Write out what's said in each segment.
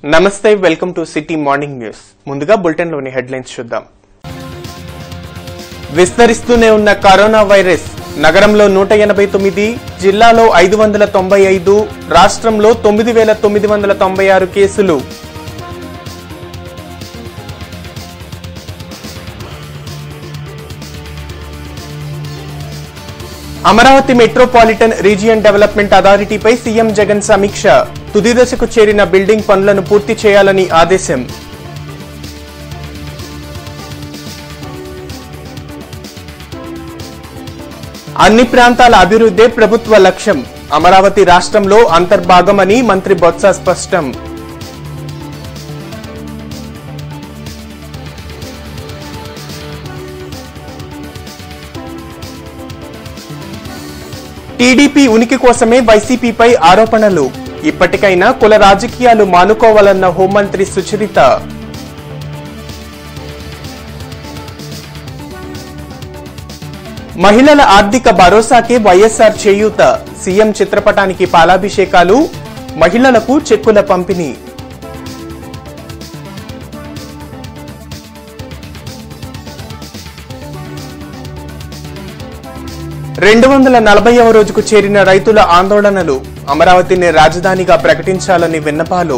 నమస్తే welcome to city morning news ముందుగా బులెటిన్లోని హెడ్లైన్స్ చూద్దాం విస్తరిస్తూనే ఉన్న కరోనా వైరస్ నగరంలో నూట ఎనభై తొమ్మిది జిల్లాలో ఐదు వందల తొంభై ఐదు రాష్ట్రంలో తొమ్మిది వేల తొమ్మిది వందల తొంభై ఆరు కేసులు అమరావతి మెట్రోపాలిటన్ రీజియన్ డెవలప్మెంట్ అథారిటీపై సీఎం జగన్ సమీక్ష తుది దశకు చేరిన బిల్డింగ్ పనులను పూర్తి చేయాలని ఆదేశం అన్ని ప్రాంతాల అభివృద్ధే ప్రభుత్వ లక్ష్యం అమరావతి రాష్ట్రంలో అంతర్భాగమని మంత్రి బొత్స స్పష్టం టీడీపీ ఉనికి కోసమే వైసీపీపై ఆరోపణలు ఇప్పటికైనా కుల రాజకీయాలు మానుకోవాలన్న హోంమంత్రి సుచరిత మహిళల ఆర్థిక భరోసాకే వైఎస్ఆర్ చేయూత సీఎం చిత్రపటానికి పాలాభిషేకాలు మహిళలకు చెక్కుల పంపిణీ రెండు వందల నలభైవ రోజుకు చేరిన రైతుల ఆందోళనలు అమరావతిని రాజధానిగా ప్రకటించాలని విన్నపాలు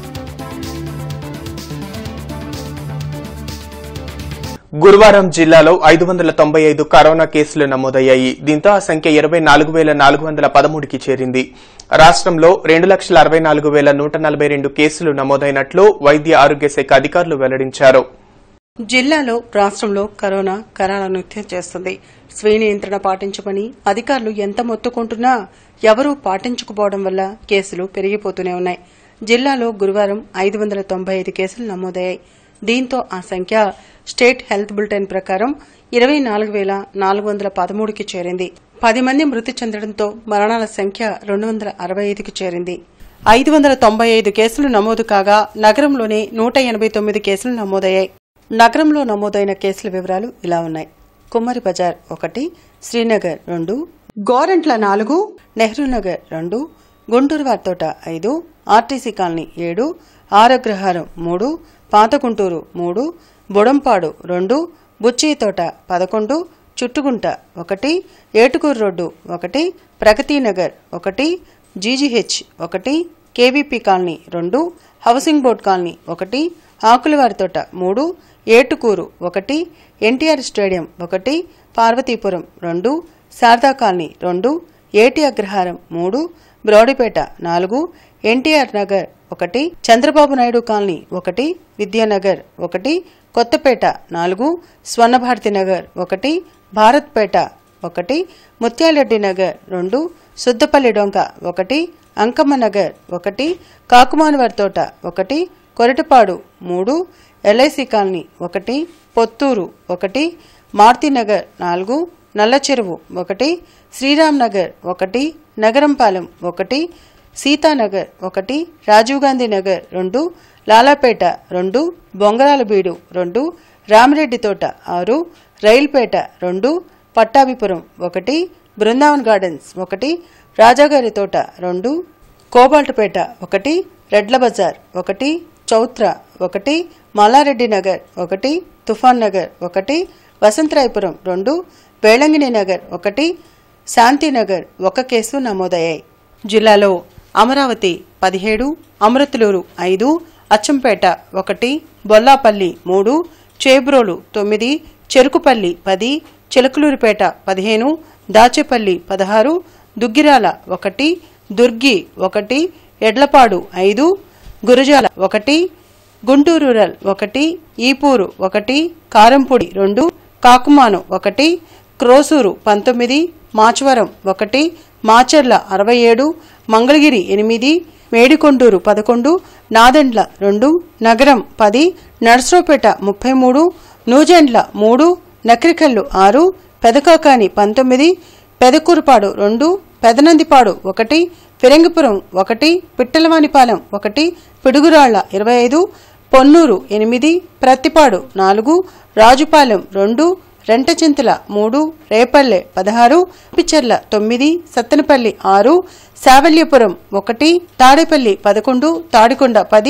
గురువారం జిల్లాలో ఐదు వందల తొంభై ఐదు కరోనా కేసులు నమోదయ్యాయి దీంతో ఆ సంఖ్య ఇరవై నాలుగు వేల నాలుగు వందల పదమూడుకి చేరింది రాష్ట్రంలో రెండు లక్షల అరవై నాలుగు వేల నూట నలభై రెండు కేసులు నమోదైనట్లు వైద్య ఆరోగ్య శాఖ అధికారులు వెల్లడించారు జిల్లాలో రాష్ట్రంలో కరోనా కరాల నృత్యం చేస్తుంది స్వీయ నియంత్రణ పాటించమని అధికారులు ఎంత మొత్తుకుంటున్నా ఎవరూ పాటించకపోవడం వల్ల కేసులు పెరిగిపోతూనే ఉన్నాయి జిల్లాలో గురువారం ఐదు వందల తొంభై ఐదు కేసులు నమోదయ్యాయి దీంతో ఆ సంఖ్య స్టేట్ హెల్త్ బులెటిన్ ప్రకారం ఇరవై నాలుగు వేల నాలుగు వందల పదమూడుకి చేరింది పది మంది మృతి చెందడంతో మరణాల సంఖ్య రెండు వందల అరవై ఐదుకి చేరింది ఐదు వందల తొంభై ఐదు కేసులు నమోదు కాగా నగరంలోనే నూట ఎనభై తొమ్మిది కేసులు నమోదయ్యాయి నగరంలో నమోదైన కేసుల వివరాలు ఇలా ఉన్నాయి కుమ్మరి బజార్ ఒకటి శ్రీనగర్ రెండు గోరంట్ల నాలుగు నెహ్రూ నగర్ రెండు గుంటూరు వార్తోట ఐదు ఆర్టీసీ కాలనీ ఏడు ఆరగ్రహారం మూడు పాత గుంటూరు మూడు బుడంపాడు రెండు బుచ్చితోట పదకొండు చుట్టుగుంట ఒకటి ఏటుకూరు రోడ్డు ఒకటి ప్రగతి నగర్ ఒకటి జీజీహెచ్ ఒకటి కేవీపీ కాలనీ రెండు హౌసింగ్ బోర్డ్ కాలనీ ఒకటి ఆకులవారితోట మూడు ఏటుకూరు ఒకటి ఎన్టీఆర్ స్టేడియం ఒకటి పార్వతీపురం రెండు శారదా కాలనీ రెండు ఏటి అగ్రహారం మూడు బ్రౌడిపేట నాలుగు ఎన్టీఆర్ నగర్ ఒకటి చంద్రబాబు నాయుడు కాలనీ ఒకటి విద్యానగర్ ఒకటి కొత్తపేట నాలుగు స్వర్ణభారతి నగర్ ఒకటి భారత్పేట ఒకటి ముత్యాలరెడ్డి నగర్ రెండు సుద్దపల్లి డొంక ఒకటి అంకమ్మ నగర్ ఒకటి కాకుమానవారి తోట ఒకటి కొరటపాడు మూడు ఎల్ఐసి కాలనీ ఒకటి పొత్తూరు ఒకటి మారుతినగర్ నాలుగు నల్లచెరువు ఒకటి శ్రీరామ్ నగర్ ఒకటి నగరంపాలెం ఒకటి సీతానగర్ ఒకటి రాజీవ్ గాంధీ నగర్ రెండు లాలాపేట రెండు బొంగరాలబీడు రెండు రామిరెడ్డి తోట ఆరు రైల్పేట రెండు పట్టాభిపురం ఒకటి బృందావన్ గార్డెన్స్ ఒకటి రాజాగారి తోట రెండు కోబాల్ట్పేట ఒకటి రెడ్ల బజార్ ఒకటి చౌత్ర ఒకటి మల్లారెడ్డి నగర్ ఒకటి తుఫాన్ నగర్ ఒకటి వసంతరాయపురం రెండు వేళంగిని నగర్ ఒకటి శాంతినగర్ ఒక కేసు నమోదయ్యాయి జిల్లాలో అమరావతి పదిహేడు అమృతలూరు ఐదు అచ్చంపేట ఒకటి బొల్లాపల్లి మూడు చేబ్రోలు తొమ్మిది చెరుకుపల్లి పది చిలకలూరిపేట పదిహేను దాచేపల్లి పదహారు దుగ్గిరాల ఒకటి దుర్గి ఒకటి ఎడ్లపాడు ఐదు గురజాల ఒకటి గుంటూరు రూరల్ ఒకటి ఈపూరు ఒకటి కారంపొడి రెండు కాకుమాను ఒకటి క్రోసూరు పంతొమ్మిది మాచవరం ఒకటి మాచర్ల అరవై ఏడు మంగళగిరి ఎనిమిది మేడికొండూరు పదకొండు నాదెండ్ల రెండు నగరం పది నర్సరావుపేట ముప్పై మూడు నూజెండ్ల మూడు నక్రికల్లు ఆరు పెదకాకాని పంతొమ్మిది పెదకూరుపాడు రెండు పెదనందిపాడు ఒకటి ఫిరంగిపురం ఒకటి పిట్టలవానిపాలెం ఒకటి పిడుగురాళ్ల ఇరవై ఐదు పొన్నూరు ఎనిమిది ప్రత్తిపాడు నాలుగు రాజుపాలెం రెండు రెంటచింతల మూడు రేపల్లె పదహారు పిచ్చర్ల తొమ్మిది సత్తెనపల్లి ఆరు శావల్యపురం ఒకటి తాడేపల్లి పదకొండు తాడికొండ పది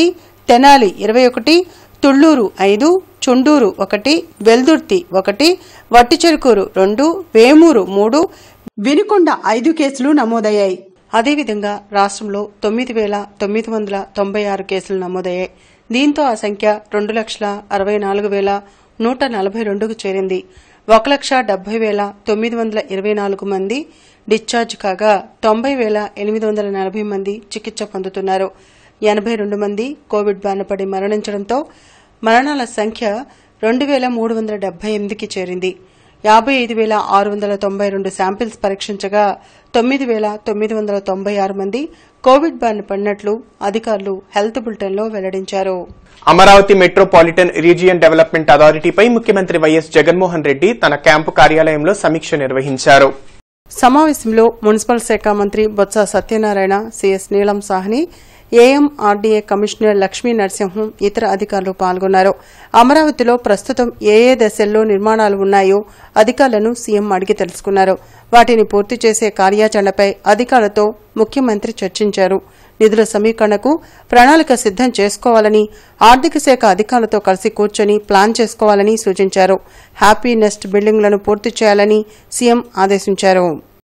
తెనాలి ఇరవై ఒకటి తుళ్లూరు ఐదు చుండూరు ఒకటి వెల్దుర్తి ఒకటి వట్టిచెరుకూరు రెండు వేమూరు మూడు వినుకొండ ఐదు కేసులు నమోదయ్యాయి అదేవిధంగా రాష్ట్రంలో తొమ్మిది వేల తొమ్మిది వందల తొంభై ఆరు కేసులు నమోదయ్యాయి దీంతో ఆ సంఖ్య రెండు లక్షల అరవై నాలుగు వేల నూట నలభై రెండుకు చేరింది ఒక లక్ష డెబ్బై వేల తొమ్మిది వందల ఇరవై నాలుగు మంది డిశ్చార్జ్ కాగా తొంభై వేల ఎనిమిది వందల నలభై మంది చికిత్స పొందుతున్నారు ఎనభై రెండు మంది కోవిడ్ బారిన పడి మరణించడంతో మరణాల సంఖ్య రెండు వేల మూడు వందల డెబ్బై ఎనిమిదికి చేరింది యాభై ఐదు వేల ఆరు వందల తొంభై రెండు శాంపిల్స్ పరీక్షించగా తొమ్మిది వేల తొమ్మిది వందల తొంభై ఆరు మంది కోవిడ్ బారిన పడినట్లు అధికారులు హెల్త్ బులెటిన్లో వెల్లడించారు అమరావతి మెట్రోపాలిటన్ రీజియన్ డెవలప్మెంట్ అథారిటీపై ముఖ్యమంత్రి వైఎస్ జగన్మోహన్ రెడ్డి తన క్యాంపు కార్యాలయంలో సమీక్ష నిర్వహించారు సమావేశంలో మున్సిపల్ శాఖ మంత్రి Botsa Satyanarayana CS Neelam Sahni AMRDA commissioner Lakshmi Narasimham ఇతర అధికారులు పాల్గొన్నారు అమరావతిలో ప్రస్తుతం ఏ ఏ దశల్లో నిర్మాణాలు ఉన్నాయో అధికారులను సీఎం అడిగి తెలుసుకున్నారు వాటిని పూర్తి చేసే కార్యాచరణపై అధికారులతో ముఖ్యమంత్రి చర్చించారు నిధుల సమీకరణకు ప్రణాళిక సిద్దం చేసుకోవాలని ఆర్థిక శాఖ అధికారులతో కలిసి కూర్చొని ప్లాన్ చేసుకోవాలని సూచించారు హ్యాపీ నెస్ట్ బిల్డింగ్లను పూర్తి చేయాలని సీఎం ఆదేశించారు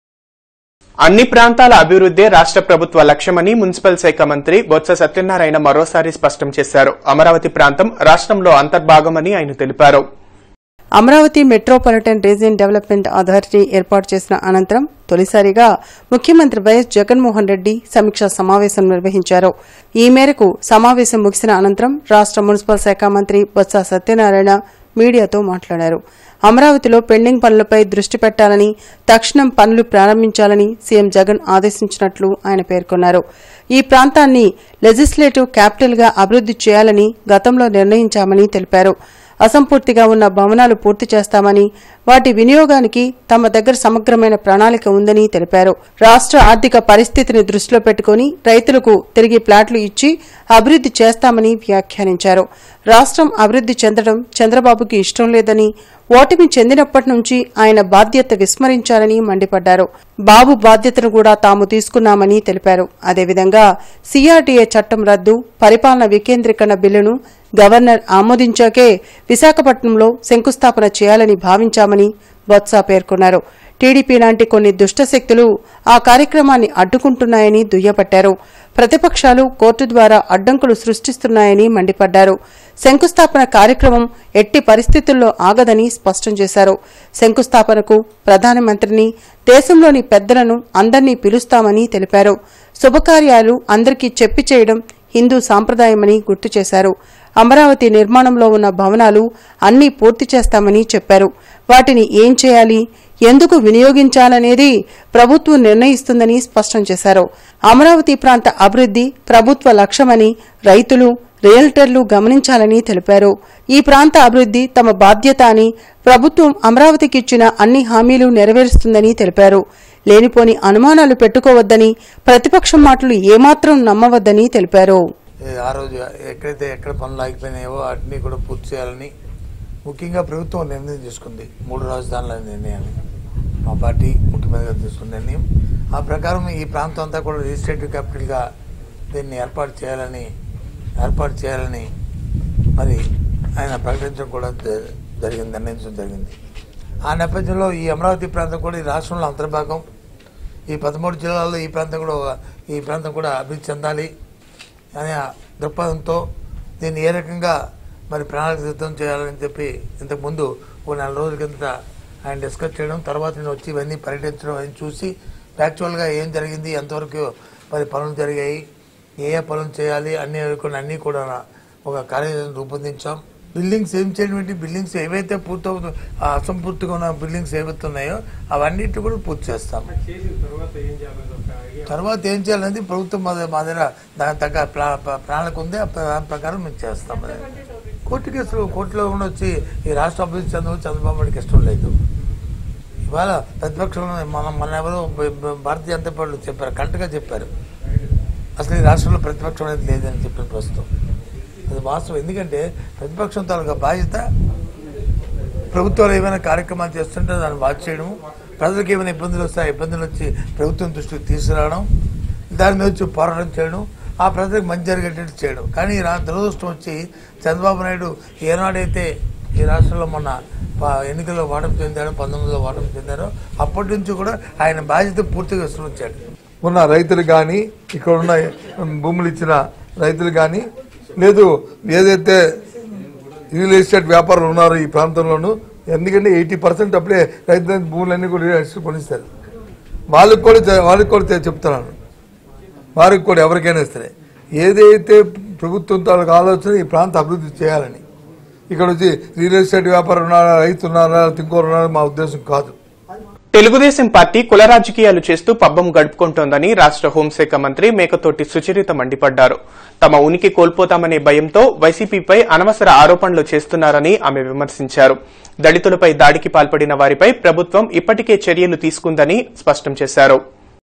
అన్ని ప్రాంతాల అభివృద్దే రాష్ట్ర ప్రభుత్వ లక్ష్యమని మున్సిపల్ శాఖ మంత్రి బొత్స సత్యనారాయణ మరోసారి స్పష్టం చేశారు అమరావతి ప్రాంతం రాష్ట్రంలో అంతర్భాగమని ఆయన తెలిపారు Amaravati metropolitan region development authority ఏర్పాటు చేసిన అనంతరం తొలిసారిగా ముఖ్యమంత్రి వైఎస్ జగన్మోహన్ రెడ్డి సమీక్షా సమావేశం నిర్వహించారు ఈ మేరకు సమావేశం ముగిసిన అనంతరం రాష్ట మున్సిపల్ శాఖ మంత్రి బొత్స సత్యనారాయణ మీడియాతో మాట్లాడారు అమరావతిలో పెండింగ్ పనులపై దృష్టి పెట్టాలని తక్షణం పనులు ప్రారంభించాలని సీఎం జగన్ ఆదేశించినట్లు ఆయన పేర్కొన్నారు ఈ ప్రాంతాన్ని లెజిస్లేటివ్ క్యాపిటల్ గా అభివృద్ది చేయాలని గతంలో నిర్ణయించామని తెలిపారు అసంపూర్తిగా ఉన్న భవనాలు పూర్తి చేస్తామని వాటి వినియోగానికి తమ దగ్గర సమగ్రమైన ప్రణాళిక ఉందని తెలిపారు రాష్ట్ర ఆర్థిక పరిస్థితిని దృష్టిలో పెట్టుకుని రైతులకు తిరిగి ప్లాట్లు ఇచ్చి అభివృద్ది చేస్తామని వ్యాఖ్యానించారు రాష్ట్రం అభివృద్ది చెందడం చంద్రబాబుకి ఇష్టం లేదని ఓటమి చెందినప్పటి నుంచి ఆయన బాధ్యత విస్మరించారని మండిపడ్డారు బాబు బాధ్యతను కూడా తాము తీసుకున్నామని తెలిపారు అదేవిధంగా సీఆర్డీఏ చట్టం రద్దు పరిపాలన వికేంద్రీకరణ బిల్లును గవర్నర్ ఆమోదించాకే విశాఖపట్నంలో శంకుస్థాపన చేయాలని భావించామని బొత్స పేర్కొన్నారు టీడీపీ లాంటి కొన్ని దుష్టశక్తులు ఆ కార్యక్రమాన్ని అడ్డుకుంటున్నాయని దుయ్యబట్టారు ప్రతిపక్షాలు కోర్టు ద్వారా అడ్డంకులు సృష్టిస్తున్నాయని మండిపడ్డారు శంకుస్థాపన కార్యక్రమం ఎట్టి పరిస్థితుల్లో ఆగదని స్పష్టం చేశారు శంకుస్థాపనకు ప్రధానమంత్రిని దేశంలోని పెద్దలను అందర్నీ పిలుస్తామని తెలిపారు శుభకార్యాలు అందరికీ చెప్పి చేయడం హిందూ సాంప్రదాయమని గుర్తు చేశారు అమరావతి నిర్మాణంలో ఉన్న భవనాలు అన్నీ పూర్తి చేస్తామని చెప్పారు వాటిని ఏం చేయాలి ఎందుకు వినియోగించాలనేది ప్రభుత్వం నిర్ణయిస్తుందని స్పష్టం చేశారు అమరావతి ప్రాంత అభివృద్ది ప్రభుత్వ లక్ష్యమని రైతులు రియల్టర్లు గమనించాలని తెలిపారు ఈ ప్రాంత అభివృద్ది తమ బాధ్యత అని ప్రభుత్వం అమరావతికి ఇచ్చిన అన్ని హామీలు నెరవేరుస్తుందని తెలిపారు లేనిపోని అనుమానాలు పెట్టుకోవద్దని ప్రతిపక్షం మాటలు ఏమాత్రం నమ్మవద్దని తెలిపారు ఏ ఆ రోజు ఎక్కడైతే ఎక్కడ పనులు ఆగిపోయినాయో వాటిని కూడా పూర్తి చేయాలని ముఖ్యంగా ప్రభుత్వం నిర్ణయం తీసుకుంది మూడు రాజధానుల నిర్ణయాన్ని మా పార్టీ ముఖ్యమంత్రి గారు తీసుకున్న నిర్ణయం ఆ ప్రకారం ఈ ప్రాంతం అంతా కూడా రిజిస్ట్రేటివ్ క్యాపిటల్గా దీన్ని ఏర్పాటు చేయాలని ఏర్పాటు చేయాలని మరి ఆయన ప్రకటించడం కూడా జ- జరిగింది నిర్ణయించడం జరిగింది ఆ నేపథ్యంలో ఈ అమరావతి ప్రాంతం కూడా ఈ రాష్ట్రంలో అంతర్భాగం ఈ పదమూడు జిల్లాల్లో ఈ ప్రాంతం కూడా ఒక- ఈ ప్రాంతం కూడా అభివృద్ధి చెందాలి అనే ఆ దృక్పథంతో దీన్ని ఏ రకంగా మరి ప్రణాళిక సిద్ధం చేయాలని చెప్పి ఇంతకుముందు ఓ నెల రోజుల కిందట ఆయన డిస్కస్ చేయడం తర్వాత నేను వచ్చి ఇవన్నీ పర్యటించడం అని చూసి యాక్చువల్గా ఏం జరిగింది ఎంతవరకు మరి పనులు జరిగాయి ఏ ఏ పనులు చేయాలి అన్ని కొన్ని అన్నీ కూడా ఒక కార్యాచరణ రూపొందించాం బిల్డింగ్స్ ఏం చేయడం ఏంటి బిల్డింగ్స్ ఏవైతే పూర్తవుతు ఆ అసంపూర్తిగా ఉన్న బిల్డింగ్స్ ఏవైతే ఉన్నాయో అవన్నిటి కూడా పూర్తి చేస్తాం తర్వాత ఏం చేయాలనేది ప్రభుత్వం మా మా దగ్గర దాని తగ్గ ప్లా- ప్లా- ప్రణాళిక ఉంది ఆ దాని ప్రకారం మేము చేస్తాం అది. కోర్టు కేసులు కోర్టులో ఉండి వచ్చి ఈ రాష్ట్ర అభివృద్ధి చెందడం చంద్రబాబు నాయుడుకి ఇష్టం లేదు ఇవాళ ప్రతిపక్షంలో మనం మన ఎవరో బ- బ- భారతీయ జనతా పార్టీ చెప్పారు కరెక్ట్గా చెప్పారు అసలు ఈ రాష్ట్రంలో ప్రతిపక్షం అనేది లేదని చెప్పిన ప్రస్తుతం అది వాస్తవం ఎందుకంటే ప్రతిపక్షం తాలూకా బాధ్యత ప్రభుత్వాలు ఏమైనా కార్యక్రమాలు చేస్తుంటే దాన్ని వాచ్ చేయడం ప్రజలకు ఏమైనా ఇబ్బందులు వస్తే ఆ ఇబ్బందులు వచ్చి ప్రభుత్వం దృష్టికి తీసుకురావడం దాని మీద వచ్చి పోరాటం చేయడం ఆ ప్రజలకు మంచి జరిగేటట్టు చేయడం కానీ ఈ రా దురదృష్టం వచ్చి చంద్రబాబు నాయుడు ఏనాడైతే ఈ రాష్ట్రంలో మొన్న ప- ఎన్నికల్లో ఓటమి చెందాడో పంతొమ్మిదిలో ఓటమి చెందారో అప్పటి నుంచి కూడా ఆయన బాధ్యత పూర్తిగా విస్మరించాడు ఉన్న రైతులు కానీ ఇక్కడ ఉన్న భూములు ఇచ్చిన రైతులు కానీ లేదు ఏదైతే రియల్ ఎస్టేట్ వ్యాపారులు ఉన్నారు ఈ ప్రాంతంలోనూ ఎందుకంటే ఎయిటీ పర్సెంట్ అప్పుడే రైతు భూములన్నీ కూడా రియల్ ఎస్టేట్ కొనిస్తారు వాళ్ళకి కూడా చె- వాళ్ళకి కూడా తె- చెప్తున్నాను వారికి కూడా ఎవరికైనా సరే ఏదైతే ప్రభుత్వం తాలూకు ఆలోచన ఈ ప్రాంత అభివృద్ధి చేయాలని ఇక్కడ వచ్చి రియల్ ఎస్టేట్ వ్యాపారం ఉన్నారా రైతు ఉన్నారా ఇంకోరు ఉన్నారా మా ఉద్దేశం కాదు తెలుగుదేశం పార్టీ కుల రాజకీయాలు చేస్తూ పబ్బం గడుపుకుంటోందని రాష్ట్ర హోంశాఖ మంత్రి మేకతోటి సుచరిత మండిపడ్డారు తమ ఉనికి కోల్పోతామనే భయంతో వైసీపీపై అనవసర ఆరోపణలు చేస్తున్నారని ఆమె విమర్శించారు దళితులపై దాడికి పాల్పడిన వారిపై ప్రభుత్వం ఇప్పటికే చర్యలు తీసుకుందని స్పష్టం చేశారు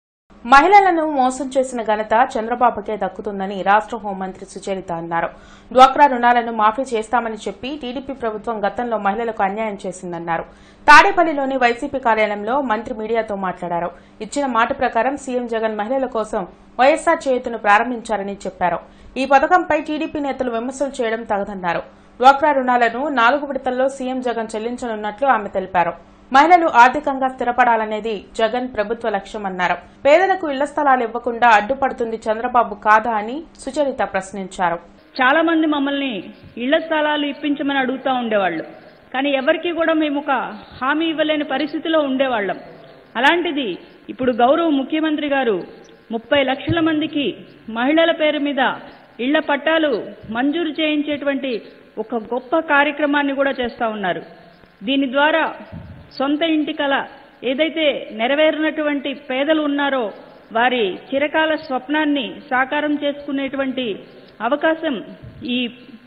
మహిళలను మోసం చేసిన ఘనత చంద్రబాబుకే దక్కుతుందని రాష్ట్ర హోంమంత్రి సుచరిత అన్నారు డ్వాక్రా రుణాలను మాఫీ చేస్తామని చెప్పి టీడీపీ ప్రభుత్వం గతంలో మహిళలకు అన్యాయం చేసిందన్నారు తాడేపల్లిలోని వైసీపీ కార్యాలయంలో మంత్రి మీడియాతో మాట్లాడారు ఇచ్చిన మాట ప్రకారం సీఎం జగన్ మహిళల కోసం వైఎస్సార్ చేయుతను ప్రారంభించారని చెప్పారు ఈ పథకంపై టీడీపీ నేతలు విమర్శలు చేయడం తగదన్నారు డ్వాక్రా రుణాలను నాలుగు విడతల్లో సీఎం జగన్ చెల్లించనున్నట్లు ఆమె తెలిపారు మహిళలు ఆర్థికంగా స్థిరపడాలనేది జగన్ ప్రభుత్వ లక్ష్యమన్నారు పేదలకు ఇళ్ల స్థలాలు ఇవ్వకుండా అడ్డుపడుతుంది చంద్రబాబు కాదా అని సుచరిత ప్రశ్నించారు చాలా మంది మమ్మల్ని ఇళ్ల స్థలాలు ఇప్పించమని అడుగుతూ ఉండేవాళ్ళు కానీ ఎవరికి కూడా మేము ఒక హామీ ఇవ్వలేని పరిస్థితిలో ఉండేవాళ్ళం అలాంటిది ఇప్పుడు గౌరవ ముఖ్యమంత్రి గారు ముప్పై లక్షల మందికి మహిళల పేరు మీద ఇళ్ల పట్టాలు మంజూరు చేయించేటువంటి ఒక గొప్ప కార్యక్రమాన్ని కూడా చేస్తా ఉన్నారు దీని ద్వారా సొంత ఇంటి కల ఏదైతే నెరవేరినటువంటి పేదలు ఉన్నారో వారి చిరకాల స్వప్నాన్ని సాకారం చేసుకునేటువంటి అవకాశం ఈ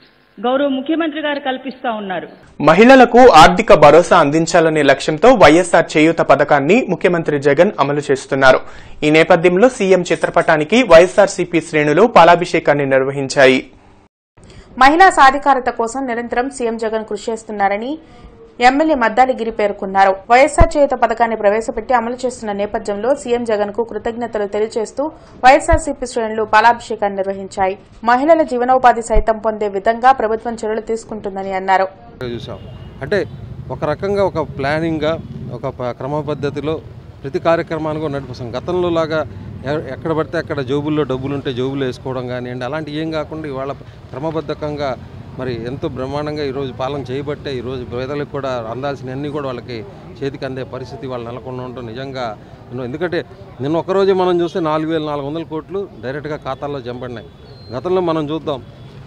గౌరవ ముఖ్యమంత్రి గారు కల్పిస్తా ఉన్నారు మహిళలకు ఆర్థిక భరోసా అందించాలనే లక్ష్యంతో వైఎస్సార్ చేయూత పథకాన్ని ముఖ్యమంత్రి జగన్ అమలు చేస్తున్నారు ఈ నేపథ్యంలో సీఎం చిత్రపటానికి వైఎస్సార్సీపీ శ్రేణులు పాలాభిషేకాన్ని నిర్వహించాయి మహిళా సాధికారత కోసం నిరంతరం సీఎం జగన్ కృషి చేస్తున్నారని ఎమ్మెల్యే మద్దాలిగిరి పేర్కొన్నారు వైఎస్సార్ చేయుత పథకాన్ని ప్రవేశపెట్టి అమలు చేస్తున్న నేపథ్యంలో సీఎం జగన్ కు కృతజ్ఞతలు తెలియజేస్తూ వైఎస్సార్సీపీ శ్రేణులు పాలాభిషేకాన్ని నిర్వహించాయి మహిళల జీవనోపాధి సైతం పొందే విధంగా ప్రభుత్వం చర్యలు తీసుకుంటుందని అన్నారు చూసాం అంటే ఒక రకంగా ఒక ప్లానింగ్గా ఒక ప- క్రమ పద్ధతిలో ప్రతి కార్యక్రమాన్ని కూడా నడిపిస్తాం గతంలో లాగా ఎ- ఎక్కడ పడితే అక్కడ జోబుల్లో డబ్బులు ఉంటే జోబులు వేసుకోవడం కానివ్వండి అలాంటి ఏం కాకుండా ఇవాళ క్రమబద్ధకంగా మరి ఎంతో బ్రహ్మాండంగా ఈరోజు పాలన చేయబట్టే ఈరోజు పేదలకు కూడా అందాల్సిన అన్నీ కూడా వాళ్ళకి చేతికి అందే పరిస్థితి వాళ్ళు నెలకొన్న ఉండటం నిజంగా ఎన్నో- ఎందుకంటే నిన్న ఒక్కరోజే మనం చూస్తే నాలుగు వేల నాలుగు వందల కోట్లు డైరెక్ట్గా ఖాతాల్లో జంపడినాయి గతంలో మనం చూద్దాం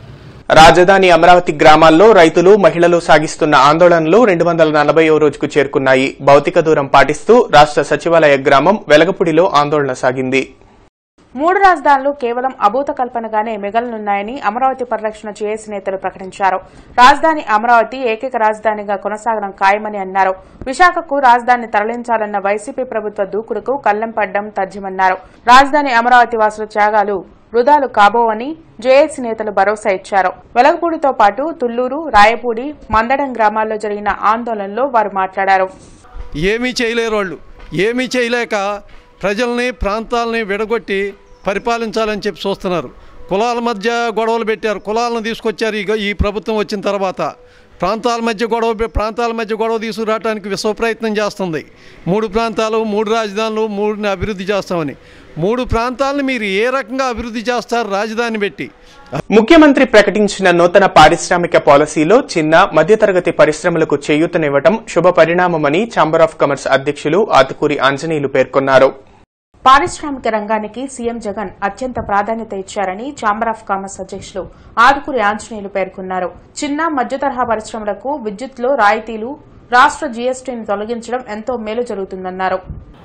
రాజధాని అమరావతి గ్రామాల్లో రైతులు మహిళలు సాగిస్తున్న ఆందోళనలు రెండు వందల నలభై రోజుకు చేరుకున్నాయి భౌతిక దూరం పాటిస్తూ రాష్ట్ర సచివాలయ గ్రామం వెలగపూడిలో ఆందోళన సాగింది మూడు రాజధానులు కేవలం అభూత కల్పనగానే మిగలనున్నాయని అమరావతి పరిరక్షణ జేఏసీ నేతలు ప్రకటించారు రాజధాని అమరావతి ఏకైక రాజధానిగా కొనసాగడం ఖాయమని అన్నారు విశాఖకు రాజధాని తరలించాలన్న వైసీపీ ప్రభుత్వ దూకుడుకు కళ్లెం పడ్డం తథ్యమన్నారు రాజధాని అమరావతి వాసుల త్యాగాలు వృధాలు కాబోవని జేఏసీ నేతలు భరోసా ఇచ్చారు వెలగపూడితో పాటు తుళ్లూరు రాయపూడి మందడం గ్రామాల్లో జరిగిన ఆందోళనలో వారు మాట్లాడారు ఏమీ చేయలేరు వాళ్ళు ఏమీ చేయలేక ప్రజల్ని ప్రాంతాలని విడగొట్టి పరిపాలించాలని చెప్పి చూస్తున్నారు కులాల మధ్య గొడవలు పెట్టారు కులాలను తీసుకొచ్చారు ఈ ఈ ప్రభుత్వం వచ్చిన తర్వాత ప్రాంతాల మధ్య గొడవ పె- ప్రాంతాల మధ్య గొడవ తీసుకురావడానికి విశ్వ ప్రయత్నం చేస్తుంది మూడు ప్రాంతాలు మూడు రాజధానులు మూడుని అభివృద్ధి చేస్తామని మూడు ప్రాంతాలను మీరు ఏ రకంగా అభివృద్ధి చేస్తారు రాజధాని పెట్టి ముఖ్యమంత్రి ప్రకటించిన నూతన పారిశ్రామిక పాలసీలో చిన్న మధ్యతరగతి పరిశ్రమలకు చేయూతనివ్వటం శుభ పరిణామమని ఛాంబర్ ఆఫ్ కామర్స్ అధ్యక్షులు ఆతుకూరి ఆంజనేయులు పేర్కొన్నారు పారిశ్రామిక రంగానికి సీఎం జగన్ అత్యంత ప్రాధాన్యత ఇచ్చారని ఛాంబర్ ఆఫ్ కామర్స్ అధ్యక్షులు ఆదుకూరి ఆంజనేయులు పేర్కొన్నారు చిన్న మధ్య తరహా పరిశ్రమలకు విద్యుత్లో రాయితీలు రాష్ట్ర జీఎస్టీని తొలగించడం ఎంతో మేలు జరుగుతుందన్నారు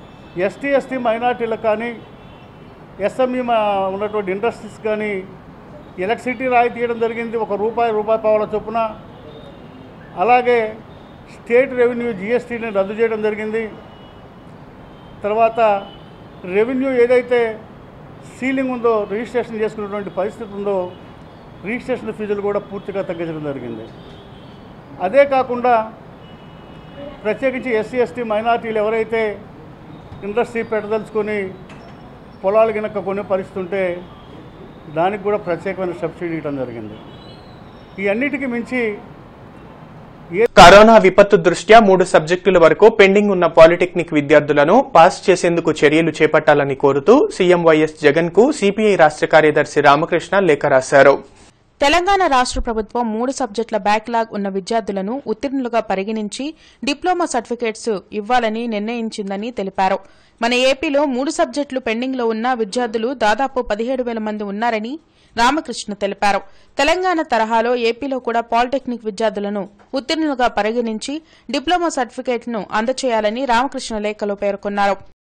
ఎస్టీ ఎస్టీ మైనార్టీలకు కానీ ఎస్ఎంఈ ఉన్నటువంటి ఇండస్ట్రీస్ కానీ ఎలక్ట్రిసిటీ రాయి తీయడం జరిగింది ఒక రూపాయి రూపాయి పావుల చొప్పున అలాగే స్టేట్ రెవెన్యూ జిఎస్టీని రద్దు చేయడం జరిగింది తర్వాత రెవెన్యూ ఏదైతే సీలింగ్ ఉందో రిజిస్ట్రేషన్ చేసుకున్నటువంటి పరిస్థితి ఉందో రిజిస్ట్రేషన్ ఫీజులు కూడా పూర్తిగా తగ్గించడం జరిగింది అదే కాకుండా ప్రత్యేకించి ఎస్సీ ఎస్టీ మైనార్టీలు ఎవరైతే ఇండస్ట్రీ పెట్టదలుచుకొని పొలాలు గినక కొనే పరిస్థితి ఉంటే దానికి కూడా ప్రత్యేకమైన సబ్సిడీ ఇవ్వడం జరిగింది ఈ అన్నిటికీ మించి కరోనా విపత్తు దృష్ట్యా మూడు సబ్జెక్టుల వరకు పెండింగ్ ఉన్న పాలిటెక్నిక్ విద్యార్థులను పాస్ చేసేందుకు చర్యలు చేపట్టాలని కోరుతూ సీఎం వైఎస్ జగన్ కు సిపిఐ రాష్ట్ర కార్యదర్శి రామకృష్ణ లేఖ రాశారు తెలంగాణ రాష్ట్ర ప్రభుత్వం మూడు సబ్జెక్టుల బ్యాక్లాగ్ ఉన్న విద్యార్థులను ఉత్తీర్ణులుగా పరిగణించి డిప్లొమా సర్టిఫికేట్స్ ఇవ్వాలని నిర్ణయించిందని తెలిపారు మన ఏపీలో మూడు సబ్జెక్టులు పెండింగ్లో ఉన్న విద్యార్థులు దాదాపు పదిహేడు వేల మంది ఉన్నారని రామకృష్ణ తెలిపారు తెలంగాణ తరహాలో ఏపీలో కూడా పాలిటెక్నిక్ విద్యార్థులను ఉత్తీర్ణులుగా పరిగణించి డిప్లొమా సర్టిఫికేట్ను అందజేయాలని రామకృష్ణ లేఖలో పేర్కొన్నారు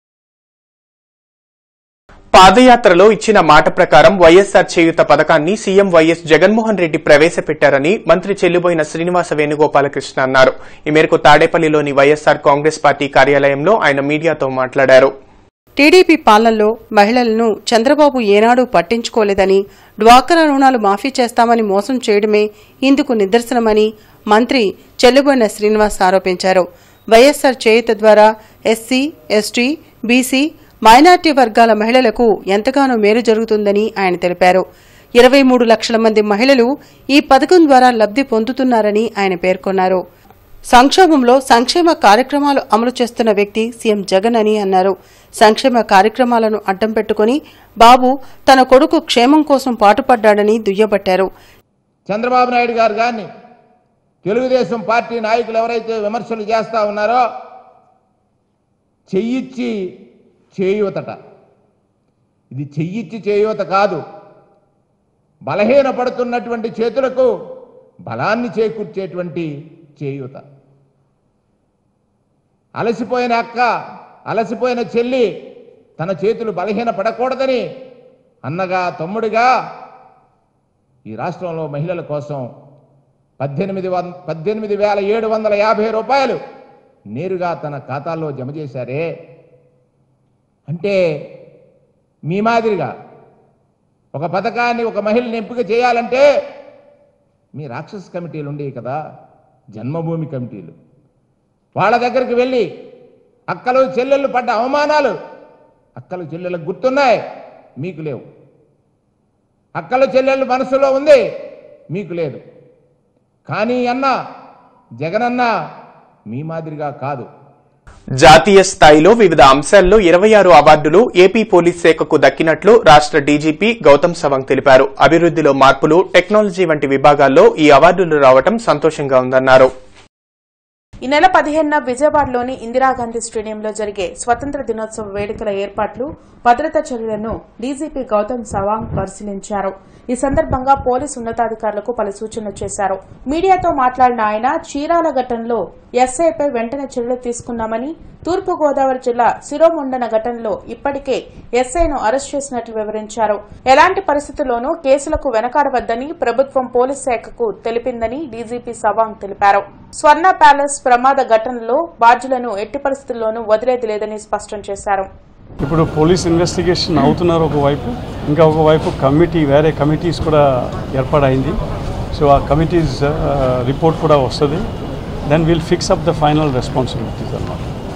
పాదయాత్రలో ఇచ్చిన మాట ప్రకారం వైఎస్సార్ చేయుత పథకాన్ని సీఎం వైఎస్ జగన్మోహన్ రెడ్డి ప్రవేశపెట్టారని మంత్రి చెల్లుబోయిన శ్రీనివాస వేణుగోపాలకృష్ణ అన్నారు ఈ మేరకు తాడేపల్లిలోని వైఎస్సార్ కాంగ్రెస్ పార్టీ కార్యాలయంలో ఆయన మీడియాతో మాట్లాడారు టీడీపీ పాలనలో మహిళలను చంద్రబాబు ఏనాడూ పట్టించుకోలేదని డ్వాక్రా రుణాలు మాఫీ చేస్తామని మోసం చేయడమే ఇందుకు నిదర్శనమని మంత్రి చెల్లుబోయిన శ్రీనివాస్ ఆరోపించారు వైఎస్సార్ చేయుత ద్వారా ఎస్సీ ఎస్టీ బీసీ మైనార్టీ వర్గాల మహిళలకు ఎంతగానో మేలు జరుగుతుందని ఆయన తెలిపారు ఇరవై మూడు లక్షల మంది మహిళలు ఈ పథకం ద్వారా లబ్ది పొందుతున్నారని ఆయన పేర్కొన్నారు సంక్షోభంలో సంక్షేమ కార్యక్రమాలు అమలు చేస్తున్న వ్యక్తి సీఎం జగన్ అని అన్నారు సంక్షేమ కార్యక్రమాలను అడ్డం పెట్టుకుని బాబు తన కొడుకు క్షేమం కోసం పాటుపడ్డాడని దుయ్యబట్టారు చంద్రబాబు నాయుడు గారు కానీ తెలుగుదేశం పార్టీ నాయకులు ఎవరైతే విమర్శలు చేస్తా ఉన్నారో చెయ్యిచ్చి చేయూతట ఇది చెయ్యిచ్చి చేయూత కాదు బలహీనపడుతున్నటువంటి చేతులకు బలాన్ని చేకూర్చేటువంటి చేయూత అలసిపోయిన అక్క అలసిపోయిన చెల్లి తన చేతులు బలహీన పడకూడదని అన్నగా తమ్ముడిగా ఈ రాష్ట్రంలో మహిళల కోసం పద్దెనిమిది వం పద్దెనిమిది వేల ఏడు వందల యాభై రూపాయలు నేరుగా తన ఖాతాల్లో జమ చేశారే అంటే మీ మాదిరిగా ఒక పథకాన్ని ఒక మహిళని ఎంపిక చేయాలంటే మీ రాక్షస కమిటీలు ఉండేవి కదా జన్మభూమి కమిటీలు వాళ్ళ దగ్గరికి వెళ్ళి అక్కలు చెల్లెళ్ళు పడ్డ అవమానాలు అక్కలు చెల్లెళ్ళకు గుర్తున్నాయి మీకు లేవు అక్కలు చెల్లెళ్ళు మనసులో ఉంది మీకు లేదు కానీ అన్న జగనన్న మీ మాదిరిగా కాదు జాతీయ స్థాయిలో వివిధ అంశాల్లో ఇరవై ఆరు అవార్డులు ఏపీ పోలీస్ శాఖకు దక్కినట్లు రాష్ట్ర డీజీపీ గౌతమ్ సవాంగ్ తెలిపారు అభివృద్దిలో మార్పులు టెక్నాలజీ వంటి విభాగాల్లో ఈ అవార్డులు రావడం సంతోషంగా ఉందన్నారు ఈ నెల పదిహేనున విజయవాడలోని ఇందిరాగాంధీ స్టేడియంలో జరిగే స్వతంత్ర దినోత్సవ వేడుకల ఏర్పాట్లు భద్రతా చర్యలను డీజీపీ గౌతమ్ సవాంగ్ పరిశీలించారు ఈ సందర్భంగా పోలీసు ఉన్నతాధికారులకు పలు సూచనలు చేశారు మీడియాతో మాట్లాడిన ఆయన చీరాల ఘటనలో ఎస్ఐపై వెంటనే చర్యలు తీసుకున్నామని తూర్పుగోదావరి జిల్లా శిరోముండన ఘటనలో ఇప్పటికే ఎస్ఐను అరెస్ట్ చేసినట్లు వివరించారు ఎలాంటి పరిస్థితుల్లోనూ కేసులకు వెనకాడవద్దని ప్రభుత్వం పోలీస్ శాఖకు తెలిపిందని డీజీపీ సవాంగ్ తెలిపారు స్వర్ణ ప్యాలెస్ ప్రమాద ఘటనలో బాధ్యులను ఎట్టి పరిస్థితుల్లోనూ వదిలేది లేదని స్పష్టం చేశారు ఇప్పుడు పోలీస్ ఇన్వెస్టిగేషన్ అవుతున్నారు ఒకవైపు ఇంకా ఒకవైపు కమిటీ వేరే కమిటీస్ కూడా ఏర్పాటైంది సో ఆ కమిటీస్ రిపోర్ట్ కూడా వస్తుంది then will fix up the final responsibilities అన్నమాట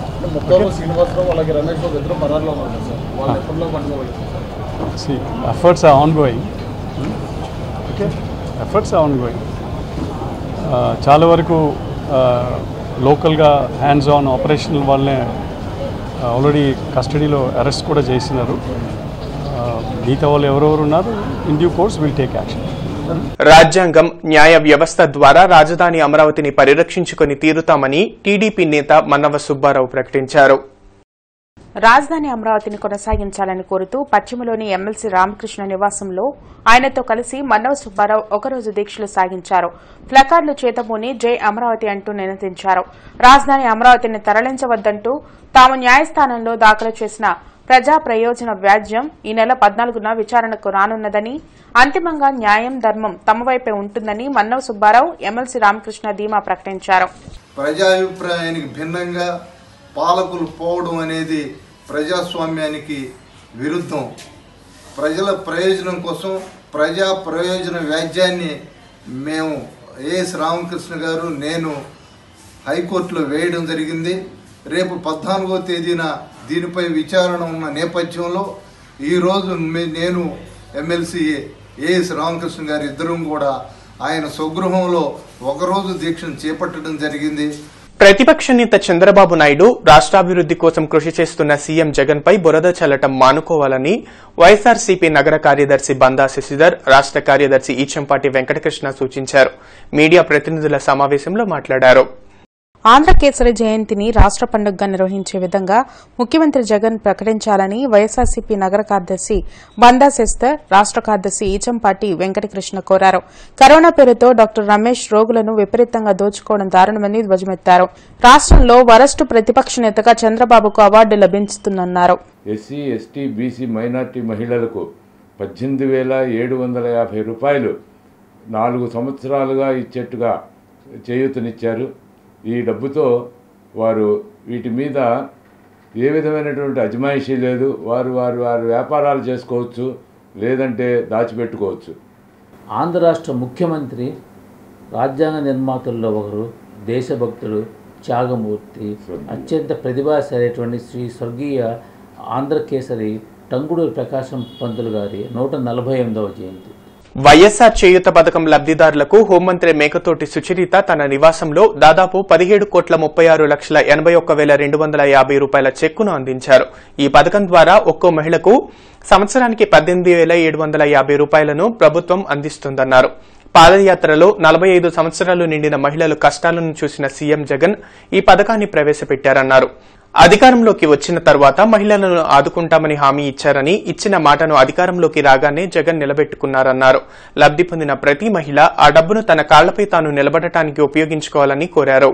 See, efforts are ongoing. Okay, efforts are ongoing. Uh, చాలా వరకు లోకల్గా హ్యాండ్స్ ఆన్ ఆపరేషనల్ వాళ్ళనే ఆల్రెడీ కస్టడీలో అరెస్ట్ కూడా చేసినారు Uh, మిగతా వాళ్ళు ఎవరెవరు ఉన్నారు in due course will take action రాజ్యాంగం న్యాయ వ్యవస్థ ద్వారా రాజధాని అమరావతిని పరిరక్షించుకుని తీరుతామని టీడీపీ నేత మన్నవ సుబ్బారావు ప్రకటించారు రాజధాని అమరావతిని కొనసాగించాలని కోరుతూ పశ్చిమలోని ఎమ్మెల్సీ రామకృష్ణ నివాసంలో ఆయనతో కలిసి మన్నవ సుబ్బారావు ఒకరోజు దీక్షలు సాగించారు ప్లకార్డులు చేతబూని జై అమరావతి అంటూ నినదించారు రాజధాని అమరావతిని తరలించవద్దంటూ తాము న్యాయస్థానంలో దాఖలు చేసిన ప్రజా ప్రయోజన వ్యాజ్యం ఈ నెల పద్నాలుగున విచారణకు రానున్నదని అంతిమంగా న్యాయం ధర్మం తమ వైపే ఉంటుందని మన్నవ సుబ్బారావు ఎమ్మెల్సీ రామకృష్ణ ధీమా ప్రకటించారు ప్రజాభిప్రాయానికి భిన్నంగా పాలకులు పోవడం అనేది ప్రజాస్వామ్యానికి విరుద్ధం ప్రజల ప్రయోజనం కోసం ప్రజా ప్రయోజన వ్యాజ్యాన్ని మేము ఏఎస్ రామకృష్ణ గారు నేను హైకోర్టులో వేయడం జరిగింది రేపు పద్నాలుగో తేదీన దీనిపై విచారణ ఉన్న నేపథ్యంలో ఈరోజు మే- నేను ఎమ్మెల్సీ ఏఎస్ రామకృష్ణ గారు ఇద్దరం కూడా ఆయన స్వగృహంలో ఒకరోజు దీక్షను చేపట్టడం జరిగింది ప్రతిపక్ష నేత చంద్రబాబు నాయుడు రాష్ట్రాభివృద్ది కోసం కృషి చేస్తున్న సీఎం జగన్ పై బురద చల్లటం మానుకోవాలని వైఎస్ఆర్సీపీ నగర కార్యదర్శి బందా శశిధర్ రాష్ట్ర కార్యదర్శి ఈచంపాటి వెంకటకృష్ణ సూచించారు మీడియా ప్రతినిధుల సమావేశంలో మాట్లాడారు ఆంధ్రకేసరి జయంతిని రాష్ట్ర పండుగగా నిర్వహించే విధంగా ముఖ్యమంత్రి జగన్ ప్రకటించాలని వైఎస్ఆర్సీపీ నగర కార్యదర్శి బందా శశిధర్ రాష్ట్ర కార్యదర్శి ఈచంపాటి వెంకటకృష్ణ కోరారు కరోనా పేరుతో డాక్టర్ రమేష్ రోగులను విపరీతంగా దోచుకోవడం దారుణమని ధ్వజమెత్తారు రాష్ట్రంలో వరస్టు ప్రతిపక్ష నేతగా చంద్రబాబుకు అవార్డు లభించుతుందన్నారు ఎస్సీ ఎస్టీ బీసీ మైనార్టీ మహిళలకు పద్దెనిమిది వేల ఏడు వందల యాభై రూపాయలు నాలుగు సంవత్సరాలుగా ఇచ్చేట్టుగా చేయూతనిచ్చారు ఈ డబ్బుతో వారు వీటి మీద ఏ విధమైనటువంటి అజమాయిషీ లేదు వారు వారు వారి వ్యాపారాలు చేసుకోవచ్చు లేదంటే దాచిపెట్టుకోవచ్చు ఆంధ్ర రాష్ట్ర ముఖ్యమంత్రి రాజ్యాంగ నిర్మాతల్లో ఒకరు దేశభక్తుడు త్యాగమూర్తి అత్యంత ప్రతిభాశాలైనటువంటి శ్రీ స్వర్గీయ ఆంధ్రకేసరి టంగుడూరు ప్రకాశం పంతులు గారి నూట నలభై ఎనిమిదవ జయంతి వైఎస్ఆర్ చేయూత పథకం లబ్దిదారులకు హోంమంత్రి మేకతోటి సుచరిత తన నివాసంలో దాదాపు పదిహేడు కోట్ల ముప్పై ఆరు లక్షల ఎనభై ఒక్క వేల రెండు వందల యాభై రూపాయల చెక్కును అందించారు ఈ పథకం ద్వారా ఒక్కో మహిళకు సంవత్సరానికి పద్దెనిమిది వేల ఏడు వందల యాభై రూపాయలను ప్రభుత్వం అందిస్తుందన్నారు పాదయాత్రలో నలభై ఐదు సంవత్సరాలు నిండిన మహిళలు కష్టాలను చూసిన సీఎం జగన్ ఈ పథకాన్ని ప్రవేశపెట్టారన్నారు అధికారంలోకి వచ్చిన తర్వాత మహిళలను ఆదుకుంటామని హామీ ఇచ్చారని ఇచ్చిన మాటను అధికారంలోకి రాగానే జగన్ నిలబెట్టుకున్నారన్నారు లబ్ది పొందిన ప్రతి మహిళ ఆ డబ్బును తన కాళ్లపై తాను నిలబడటానికి ఉపయోగించుకోవాలని కోరారు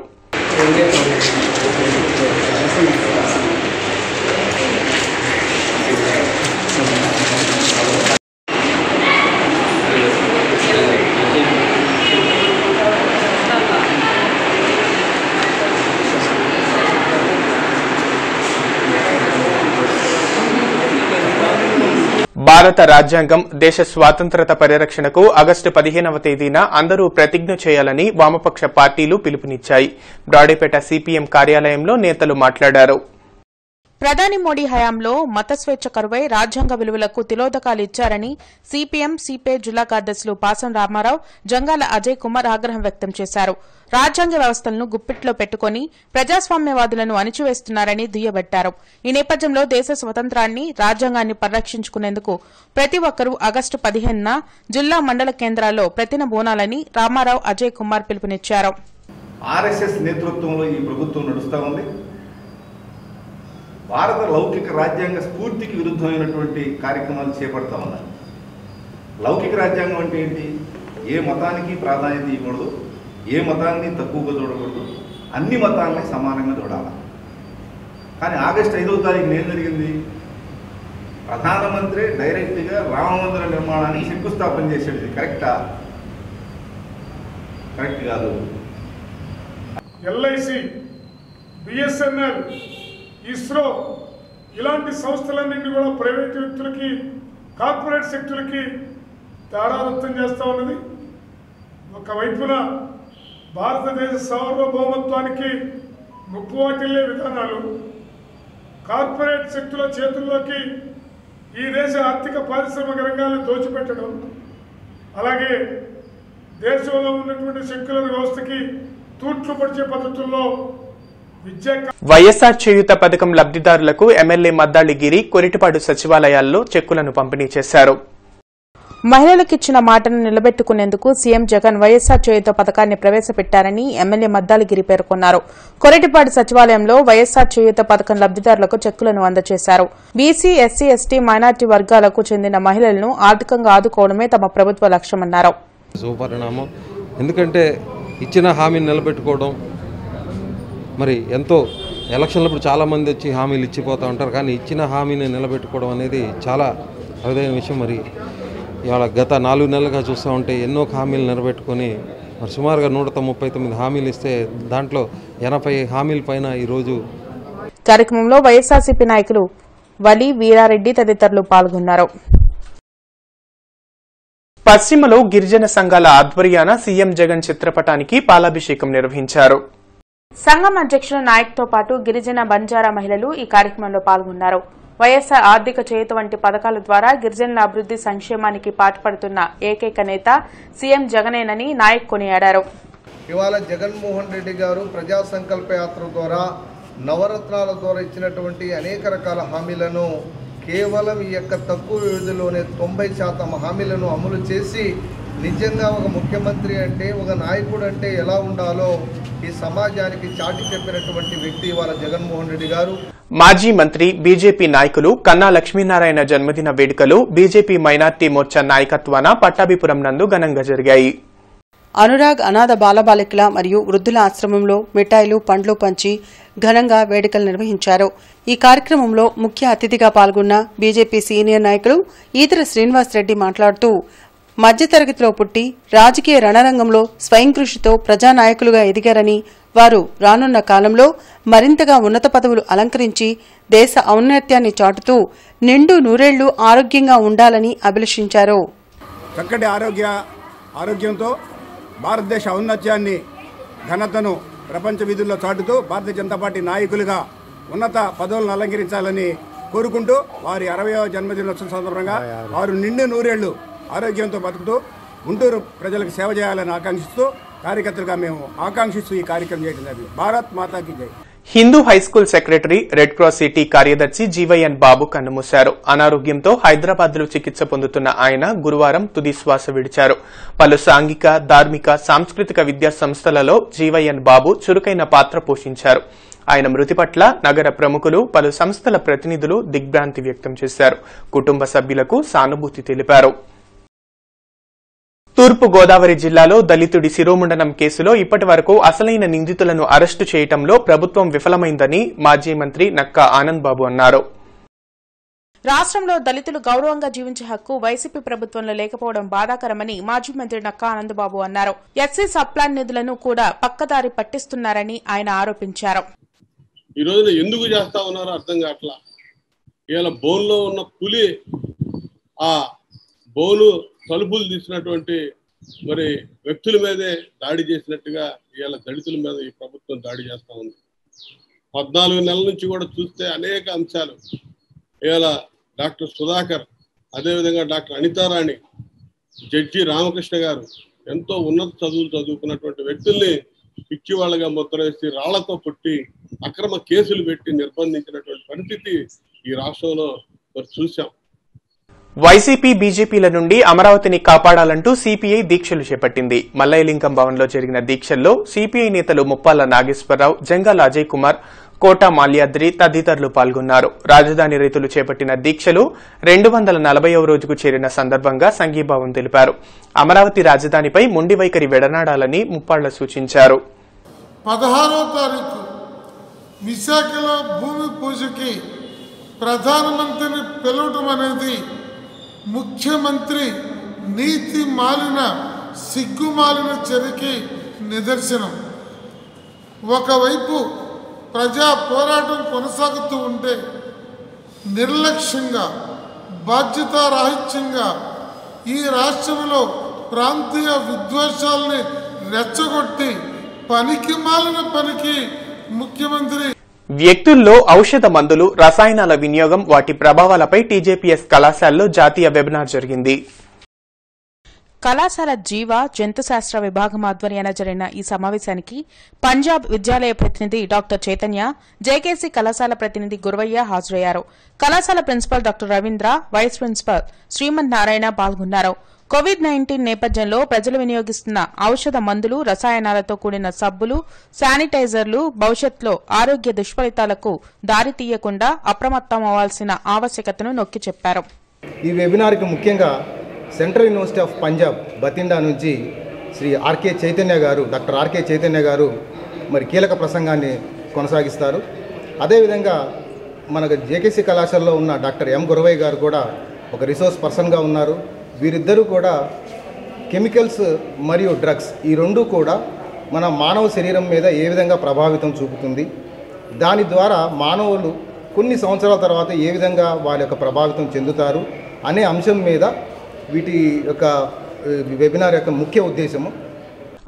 భారత రాజ్యాంగం దేశ స్వాతంత్రత పరిరక్షణకు ఆగస్టు పదిహేనవ తేదీన అందరూ ప్రతిజ్ఞ చేయాలని వామపక్ష పార్టీలు పిలుపునిచ్చాయి బ్రాడీపేట సిపిఎం కార్యాలయంలో నేతలు మాట్లాడారు ప్రధాని మోడీ హయాంలో మత స్వేచ్ఛ కరువై రాజ్యాంగ విలువలకు తిలోదకాలు ఇచ్చారని సిపిఎం సిపే జిల్లా కార్యదర్శులు పాసం రామారావు జంగాల అజయ్ కుమార్ ఆగ్రహం వ్యక్తం చేశారు రాజ్యాంగ వ్యవస్థలను గుప్పిట్లో పెట్టుకుని ప్రజాస్వామ్యవాదులను అణిచివేస్తున్నారని దుయ్యబట్టారు ఈ నేపథ్యంలో దేశ స్వతంత్రాన్ని రాజ్యాంగాన్ని పరిరక్షించుకునేందుకు ప్రతి ఒక్కరూ ఆగస్టు పదిహేనున జిల్లా మండల కేంద్రాల్లో ప్రతిన బోనాలని రామారావు అజయ్ కుమార్ పిలుపునిచ్చారు ఆర్ఎస్ఎస్ నేతృత్వంలో ఈ ప్రభుత్వం నడుస్తూ ఉంది భారత లౌకిక రాజ్యాంగ స్ఫూర్తికి విరుద్ధమైనటువంటి కార్యక్రమాలు చేపడతా ఉన్నారు లౌకిక రాజ్యాంగం అంటే ఏంటి ఏ మతానికి ప్రాధాన్యత ఇవ్వకూడదు ఏ మతాన్ని తక్కువగా చూడకూడదు అన్ని మతాలని సమానంగా చూడాలి కానీ ఆగస్టు ఐదవ తారీఖున ఏం జరిగింది ప్రధానమంత్రి డైరెక్ట్గా రామమందిర నిర్మాణానికి శంకుస్థాపన చేసేది ఇది కరెక్టా కరెక్ట్ కాదు ఎల్ఐసి బిఎస్ఎన్ఎల్ ఇస్రో ఇలాంటి సంస్థలన్నింటినీ కూడా ప్రైవేట్ వ్యక్తులకి కార్పొరేట్ శక్తులకి తారాదత్తం చేస్తూ ఉన్నది ఒకవైపున భారతదేశ సార్వభౌమత్వానికి ముప్పు వాటిల్లే విధానాలు కార్పొరేట్ శక్తుల చేతుల్లోకి ఈ దేశ ఆర్థిక పారిశ్రామిక రంగాలను దోచిపెట్టడం అలాగే దేశంలో ఉన్నటువంటి సెక్యులర్ వ్యవస్థకి తూట్లు పడిచే పద్ధతుల్లో విద్యా వైఎస్ఆర్ చేయూత పథకం లబ్దిదారులకు ఎమ్మెల్యే మద్దాళిగిరి కొరిటిపాడు సచివాలయాల్లో చెక్కులను పంపిణీ చేశారు మహిళలకిచ్చిన మాటను నిలబెట్టుకునేందుకు సీఎం జగన్ వైఎస్సార్ చేయుత పథకాన్ని ప్రవేశపెట్టారని ఎమ్మెల్యే మద్దాలగిరి పేర్కొన్నారు కొరటిపాడు సచివాలయంలో వైఎస్సార్ చేయుత పథకం లబ్దిదారులకు చెక్కులను అందజేశారు బీసీ ఎస్సీ ఎస్టీ మైనార్టీ వర్గాలకు చెందిన మహిళలను ఆర్థికంగా ఆదుకోవడమే తమ ప్రభుత్వ లక్ష్యమన్నారు శుభపరిణామం ఎందుకంటే ఇచ్చిన హామీని నిలబెట్టుకోవడం మరి ఎంతో ఎలక్షన్లప్పుడు చాలామంది వచ్చి హామీలు ఇచ్చిపోతూ ఉంటారు కానీ ఇచ్చిన హామీని నిలబెట్టుకోవడం అనేది చాలా అరుదైన విషయం మరి ఇవాళ గత నాలుగు నెలలుగా చూస్తూ ఉంటే ఎన్నో హామీలు నిలబెట్టుకొని మరి సుమారుగా నూట ముప్పై తొమ్మిది హామీలు ఇస్తే దాంట్లో ఎనభై హామీల పైన ఈరోజు కార్యక్రమంలో వైఎస్సార్సీపీ నాయకులు వలి వీరారెడ్డి తదితరులు పాల్గొన్నారు పశ్చిమలో గిరిజన సంఘాల ఆధ్వర్యాన సీఎం జగన్ చిత్రపటానికి పాలాభిషేకం నిర్వహించారు సంఘం అధ్యక్షుడు నాయక్ తో పాటు గిరిజన బంజారా మహిళలు ఈ కార్యక్రమంలో పాల్గొన్నారు వైఎస్ఆర్ ఆర్థిక చేయుత వంటి పథకాల ద్వారా గిరిజనుల అభివృద్ది సంక్షేమానికి పాటుపడుతున్న ఏకైక నేత సీఎం జగనేనని నాయక్ కొనియాడారు ఇవాళ జగన్మోహన్ రెడ్డి గారు ప్రజా సంకల్ప యాత్ర ద్వారా నవరత్నాల ద్వారా ఇచ్చినటువంటి అనేక రకాల హామీలను కేవలం ఈ యొక్క తక్కువ వ్యవధిలోనే తొంభై శాతం హామీలను అమలు చేసి నిజంగా ఒక ముఖ్యమంత్రి అంటే ఒక నాయకుడు అంటే ఎలా ఉండాలో ఈ సమాజానికి చాటి చెప్పినటువంటి వ్యక్తి ఇవాళ జగన్మోహన్ రెడ్డి గారు మాజీ మంత్రి బీజేపీ నాయకులు కన్నా లక్ష్మీనారాయణ జన్మదిన వేడుకలు బీజేపీ మైనార్టీ మోర్చా నాయకత్వాన పట్టాభిపురం నందు ఘనంగా జరిగాయి అనురాగ్ అనాథ బాలబాలికల మరియు వృద్ధుల ఆశ్రమంలో మిఠాయిలు పండ్లు పంచి ఘనంగా వేడుకలు నిర్వహించారు ఈ కార్యక్రమంలో ముఖ్య అతిథిగా పాల్గొన్న బీజేపీ సీనియర్ నాయకులు ఈతర శ్రీనివాస్ రెడ్డి మాట్లాడుతూ మధ్యతరగతిలో పుట్టి రాజకీయ రణరంగంలో స్వయం కృషితో ప్రజానాయకులుగా ఎదిగారని వారు రానున్న కాలంలో మరింతగా ఉన్నత పదవులు అలంకరించి దేశ ఔన్నత్యాన్ని చాటుతూ నిండు నూరేళ్లు ఆరోగ్యంగా ఉండాలని అభిలషించారు చక్కటి ఆరోగ్య ఆరోగ్యంతో భారతదేశ ఔన్నత్యాన్ని ఘనతను ప్రపంచ వీధుల్లో చాటుతూ భారతీయ జనతా పార్టీ నాయకులుగా ఉన్నత పదవులను అలంకరించాలని కోరుకుంటూ వారి అరవయవ జన్మదినోత్సవం సందర్భంగా వారు నిండు నూరేళ్లు ఆరోగ్యంతో బతుకుతూ గుంటూరు ప్రజలకు సేవ చేయాలని ఆకాంక్షిస్తూ కార్యకర్తలుగా మేము ఆకాంక్షిస్తూ ఈ కార్యక్రమం చేయడం జరిగింది భారత్ మాతాకి జై Hindu high school secretary red cross city కార్యదర్శి జీవైఎన్ బాబు కన్నుమూశారు అనారోగ్యంతో హైదరాబాద్ లో చికిత్స పొందుతున్న ఆయన గురువారం తుది శ్వాస విడిచారు పలు సాంఘిక ధార్మిక సాంస్కృతిక విద్యా సంస్థలలో జీవైఎన్ బాబు చురుకైన పాత్ర పోషించారు ఆయన మృతి పట్ల నగర ప్రముఖులు పలు సంస్థల ప్రతినిధులు దిగ్భ్రాంతి వ్యక్తం చేశారు కుటుంబ సభ్యులకు సానుభూతి తెలిపారు తూర్పు గోదావరి జిల్లాలో దళితుడి శిరోముండనం కేసులో ఇప్పటి వరకు అసలైన నిందితులను అరెస్టు చేయటంలో ప్రభుత్వం విఫలమైందని మాజీ మంత్రి నక్కా ఆనంద్ బాబు అన్నారు రాష్ట్రంలో దళితులు గౌరవంగా జీవించే హక్కు వైసీపీ ప్రభుత్వంలో లేకపోవడం బాధాకరమని మాజీ మంత్రి నక్కా ఆనందబాబు అన్నారు ఎస్సీ సబ్ప్లాన్ నిధులను కూడా పక్కదారి పట్టిస్తున్నారని ఆయన ఆరోపించారు ఈ రోజున ఎందుకు చేస్తా ఉన్నారో అర్థం కావట్లా ఇవాళ బోన్లో ఉన్న పులి ఆ బోను తలుపులు తీసినటువంటి మరి వ్యక్తుల మీదే దాడి చేసినట్టుగా ఇవాళ దళితుల మీద ఈ ప్రభుత్వం దాడి చేస్తా ఉంది పద్నాలుగు నెలల నుంచి కూడా చూస్తే అనేక అంశాలు ఇవాళ డాక్టర్ సుధాకర్ అదేవిధంగా డాక్టర్ అనితారాణి జడ్జి రామకృష్ణ గారు ఎంతో ఉన్నత చదువులు చదువుకున్నటువంటి వ్యక్తుల్ని పిచ్చి వాళ్ళగా ముద్ర వేసి రాళ్లతో పుట్టి అక్రమ కేసులు పెట్టి నిర్బంధించినటువంటి పరిస్థితి ఈ రాష్ట్రంలో మరి చూశాం వైసీపీ బీజేపీల నుండి అమరావతిని కాపాడాలంటూ సిపిఐ దీక్షలు చేపట్టింది మల్లయ్యలింగం భవన్లో జరిగిన దీక్షల్లో సిపిఐ నేతలు ముప్పాల నాగేశ్వరరావు జంగాల అజయ్ కుమార్ కోట మాల్యాద్రి తదితరులు పాల్గొన్నారు రాజధాని రైతులు చేపట్టిన దీక్షలు రెండు వందల నలభైవ రోజుకు చేరిన సందర్భంగా సంఘీభావం తెలిపారు అమరావతి రాజధానిపై మొండి వైఖరి వెడనాడాలని ముప్పాళ్ల సూచించారు పదహారో తారీఖు విశాఖలో భూమి పూజకి ప్రధానమంత్రిని పిలవటం అనేది ముఖ్యమంత్రి నీతి మాలిన సిగ్గుమాలిన చర్యకి నిదర్శనం ఒకవైపు ప్రజా పోరాటం కొనసాగుతూ ఉంటే నిర్లక్ష్యంగా బాధ్యతారాహిత్యంగా ఈ రాష్ట్రంలో ప్రాంతీయ విద్వేషాలని రెచ్చగొట్టి పనికి మాలిన పనికి ముఖ్యమంత్రి వ్యక్తుల్లో ఔషధ మందులు రసాయనాల వినియోగం వాటి ప్రభావాలపై టీజేపీఎస్ కళాశాలలో జాతీయ వెబినార్ జరిగింది కళాశాల జీవ జంతుశాస్త్ర విభాగం ఆధ్వర్యాన జరిగిన ఈ సమావేశానికి పంజాబ్ విద్యాలయ ప్రతినిధి డాక్టర్ చైతన్య జేకేసీ కళాశాల ప్రతినిధి గురవయ్య హాజరయ్యారు కళాశాల principal doctor Ravindra vice principal Sriman Narayana పాల్గొన్నారు కోవిడ్ నైన్టీన్ నేపథ్యంలో ప్రజలు వినియోగిస్తున్న ఔషధ మందులు రసాయనాలతో కూడిన సబ్బులు శానిటైజర్లు భవిష్యత్తులో ఆరోగ్య దుష్ఫలితాలకు దారి తీయకుండా అప్రమత్తం అవ్వాల్సిన ఆవశ్యకతను నొక్కి చెప్పారు ఈ వెబినార్కి ముఖ్యంగా central university of Punjab Bathinda నుంచి శ్రీ ఆర్కే చైతన్య గారు డాక్టర్ ఆర్కే చైతన్య గారు మరి కీలక ప్రసంగాన్ని కొనసాగిస్తారు అదేవిధంగా మన జేకేసీ కళాశాలలో ఉన్న డాక్టర్ ఎం గురవయ్య గారు కూడా ఒక రిసోర్స్ పర్సన్గా ఉన్నారు వీరిద్దరూ కూడా కెమికల్స్ మరియు డ్రగ్స్ ఈ రెండు కూడా మన మానవ శరీరం మీద ఏ విధంగా ప్రభావితం చూపుతుంది దాని ద్వారా మానవులు కొన్ని సంవత్సరాల తర్వాత ఏ విధంగా వారి యొక్క ప్రభావితం చెందుతారు అనే అంశం మీద వీటి యొక్క వెబినార్ యొక్క ముఖ్య ఉద్దేశము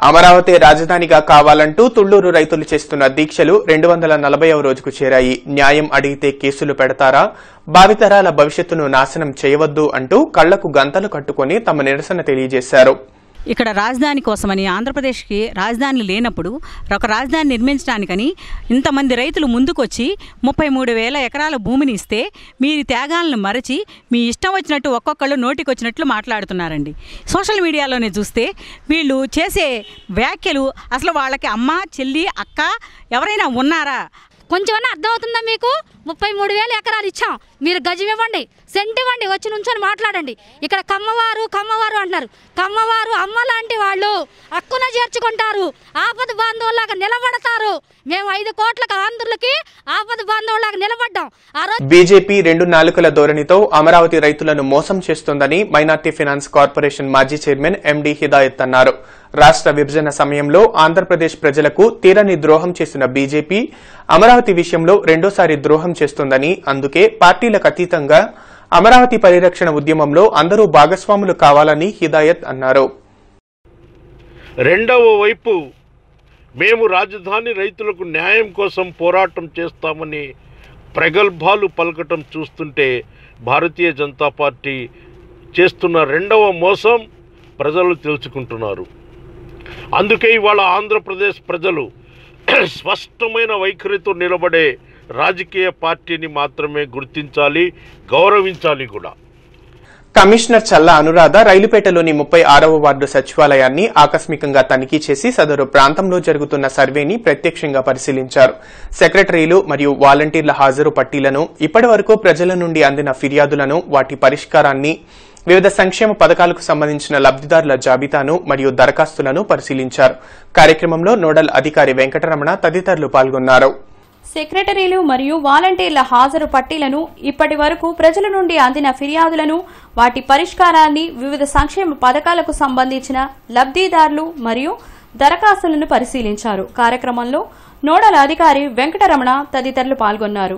అమరావతి రాజధానిగా కావాలంటూ తుళ్లూరు రైతులు చేస్తున్న దీక్షలు రెండు వందల నలభైవ రోజుకు చేరాయి న్యాయం అడిగితే కేసులు పెడతారా భావితరాల భవిష్యత్తును నాశనం చేయవద్దు అంటూ కళ్లకు గంతలు కట్టుకుని తమ నిరసన తెలియజేశారు ఇక్కడ రాజధాని కోసమని ఆంధ్రప్రదేశ్కి రాజధాని లేనప్పుడు ఒక రాజధాని నిర్మించడానికని ఇంతమంది రైతులు ముందుకొచ్చి ముప్పై మూడు వేల ఎకరాల భూమిని ఇస్తే మీరు త్యాగాలను మరచి మీ ఇష్టం వచ్చినట్టు ఒక్కొక్కళ్ళు నోటికి వచ్చినట్లు మాట్లాడుతున్నారండి సోషల్ మీడియాలోనే చూస్తే వీళ్ళు చేసే వ్యాఖ్యలు అసలు వాళ్ళకి అమ్మ చెల్లి అక్క ఎవరైనా ఉన్నారా కొంచెమన్నా అర్థమవుతుందా మీకు ముప్పై మూడు వేల ఎకరాలు ఇచ్చాం మీరు గజం ఇవ్వండి సెంట్ ఇవ్వండి వచ్చి నుంచొని మాట్లాడండి ఇక్కడ కమ్మవారు కమ్మవారు అంటున్నారు కమ్మవారు అమ్మ లాంటి వాళ్ళు హక్కున చేర్చుకుంటారు ఆపద బాంధవులాగా నిలబడతారు మేము ఐదు కోట్లకు ఆంధ్రులకి ఆపద బాంధవులాగా నిలబడ్డాం ఆ రోజు బీజేపీ రెండు నాలుకల ధోరణితో అమరావతి రైతులను మోసం చేస్తోందని మైనార్టీ ఫైనాన్స్ కార్పొరేషన్ మాజీ చైర్మన్ ఎండీ హిదాయత్ అన్నారు రాష్ట్ర విభజన సమయంలో ఆంధ్రప్రదేశ్ ప్రజలకు తీరని ద్రోహం చేసిన బీజేపీ అమరావతి విషయంలో రెండోసారి ద్రోహం చేస్తోందని అందుకే పార్టీలకు అతీతంగా అమరావతి పరిరక్షణ ఉద్యమంలో అందరూ భాగస్వాములు కావాలని హిదాయత్ అన్నారు రెండవ వైపు మేము రాజధాని రైతులకు న్యాయం కోసం పోరాటం చేస్తామని ప్రగల్భాలు పలకటం చూస్తుంటే భారతీయ జనతా పార్టీ చేస్తున్న రెండవ మోసం ప్రజలు తెలుసుకుంటున్నారు అందుకే ఇవాళ ఆంధ్రప్రదేశ్ ప్రజలు స్పష్టమైన వైఖరితో నిలబడే రాజకీయ పార్టీని మాత్రమే గుర్తించాలి గౌరవించాలి కూడా కమిషనర్ చల్లా అనురాధ రైలుపేటలోని ముప్పై ఆరవ వార్డు సచివాలయాన్ని ఆకస్మికంగా తనిఖీ చేసి సదరు ప్రాంతంలో జరుగుతున్న సర్వేని ప్రత్యక్షంగా పరిశీలించారు సెక్రటరీలు మరియు వాలంటీర్ల హాజరు పట్టీలను ఇప్పటి వరకు ప్రజల నుండి అందిన ఫిర్యాదులను వాటి పరిష్కారాన్ని వివిధ సంక్షేమ పథకాలకు సంబంధించిన లబ్దిదారుల జాబితాను మరియు దరఖాస్తులను పరిశీలించారు కార్యక్రమంలో నోడల్ అధికారి వెంకటరమణ తదితరులు పాల్గొన్నారు సెక్రటరీలు మరియు వాలంటీర్ల హాజరు పట్టీలను ఇప్పటి వరకు ప్రజల నుండి అందిన ఫిర్యాదులను వాటి పరిష్కారాన్ని వివిధ సంక్షేమ పథకాలకు సంబంధించిన లబ్దిదారులు మరియు దరఖాస్తులను పరిశీలించారు కార్యక్రమంలో నోడల్ అధికారి వెంకటరమణ తదితరులు పాల్గొన్నారు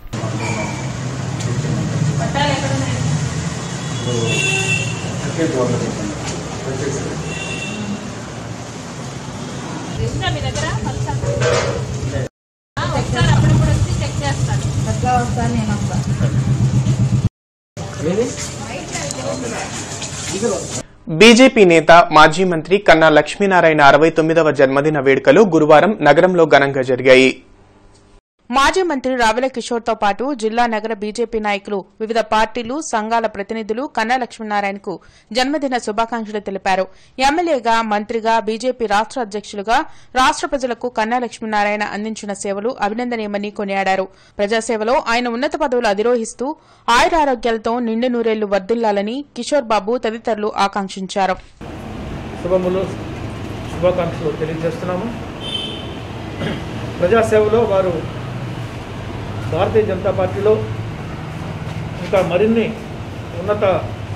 బీజేపీ నేత మాజీ మంత్రి కన్నా లక్ష్మీనారాయణ అరవై తొమ్మిదవ జన్మదిన వేడుకలు గురువారం నగరంలో ఘనంగా జరిగాయి మాజీ మంత్రి రావెల కిషోర్తో పాటు జిల్లా నగర బీజేపీ నాయకులు వివిధ పార్టీలు సంఘాల ప్రతినిధులు కన్నా లక్ష్మీనారాయణకు జన్మదిన శుభాకాంక్షలు తెలిపారు ఎమ్మెల్యేగా మంత్రిగా బీజేపీ రాష్ట్ర అధ్యక్షులుగా రాష్ట్ర ప్రజలకు కన్నా లక్ష్మీనారాయణ అందించిన సేవలు అభినందనీయమని కొనియాడారు ప్రజాసేవలో ఆయన ఉన్నత పదవులు అధిరోహిస్తూ ఆయురారోగ్యాలతో నిండు నూరేళ్లు వర్ధిల్లాలని కిషోర్ బాబు తదితరులు ఆకాంక్షించారు శుభములు శుభాకాంక్షలు తెలియజేస్తున్నాము ప్రజాసేవలో వారు భారతీయ జనతా పార్టీలో ఇంకా మరిన్ని ఉన్నత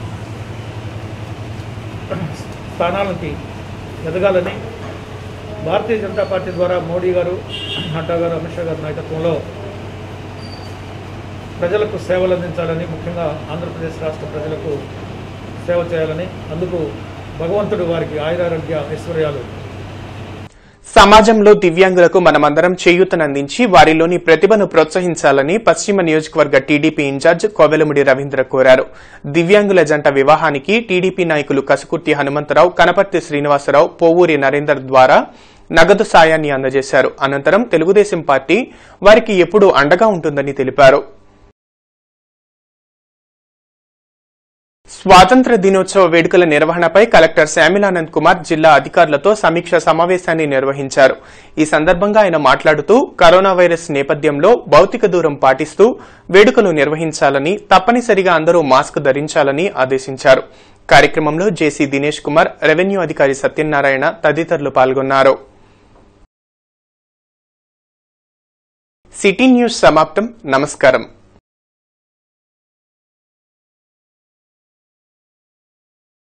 స్థానాలకి ఎదగాలని భారతీయ జనతా పార్టీ ద్వారా మోడీ గారు నడ్డా గారు అమిత్ షా గారి నాయకత్వంలో ప్రజలకు సేవలు అందించాలని ముఖ్యంగా ఆంధ్రప్రదేశ్ రాష్ట్ర ప్రజలకు సేవ చేయాలని అందుకు భగవంతుడు వారికి ఆయురారోగ్య ఐశ్వర్యాలు సమాజంలో దివ్యాంగులకు మనమందరం చేయూతనందించి వారిలోని ప్రతిభను ప్రోత్సహించాలని పశ్చిమ నియోజకవర్గ టీడీపీ ఇన్ఛార్జ్ కోవెలముడి రవీంద్ర కోరారు దివ్యాంగుల జంట వివాహానికి టీడీపీ నాయకులు కసుకుర్తి హనుమంతరావు కనపర్తి శ్రీనివాసరావు పోవూరి నరేందర్ ద్వారా నగదు సాయాన్ని అందజేశారు అనంతరం తెలుగుదేశం పార్టీ వారికి ఎప్పుడూ అండగా ఉంటుందని తెలిపారు స్వాతంత్ర దినోత్సవ వేడుకల నిర్వహణపై కలెక్టర్ శామిలానంద్ కుమార్ జిల్లా అధికారులతో సమీక్ష సమావేశాన్ని నిర్వహించారు ఈ సందర్భంగా ఆయన మాట్లాడుతూ కరోనా వైరస్ నేపథ్యంలో భౌతిక దూరం పాటిస్తూ వేడుకలు నిర్వహించాలని తప్పనిసరిగా అందరూ మాస్క్ ధరించాలని ఆదేశించారు కార్యక్రమంలో జేసీ దినేష్ కుమార్ రెవెన్యూ అధికారి సత్యనారాయణ తదితరులు పాల్గొన్నారు సిటీ న్యూస్ సమాప్తం నమస్కారం